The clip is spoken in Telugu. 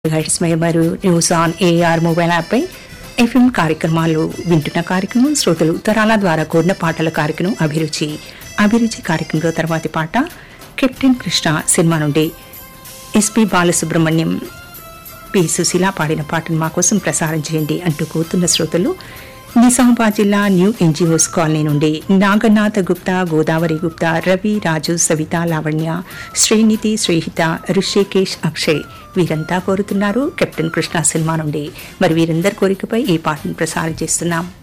మరియు న్యూస్ ఆన్ ఏఆర్ మొబైల్ యాప్పై ఎఫ్ఎం కార్యక్రమాలు వింటున్న కార్యక్రమం శ్రోతలు ఉత్తరాల ద్వారా కోరిన పాటల కార్యక్రమం అభిరుచి అభిరుచి కార్యక్రమంలో తర్వాతి పాట కెప్టెన్ కృష్ణ సినిమా నుండి ఎస్పి బాలసుబ్రహ్మణ్యం పి సుశీల పాడిన పాటను మా కోసం ప్రసారం చేయండి అంటూ కోరుతున్న శ్రోతలు నిజామాబాద్ జిల్లా న్యూ ఎన్జిఓస్ కాలనీ నుండి నాగనాథ గుప్తా గోదావరి గుప్తా రవి రాజు సవిత లావణ్య శ్రీనిధి శ్రీహిత ఋషికేష్ అక్షయ్ వీరంతా కోరుతున్నారు కెప్టెన్ కృష్ణ సినిమా నుండి మరి వీరందరి కోరికపై ఈ పాటను ప్రసారం చేస్తున్నాం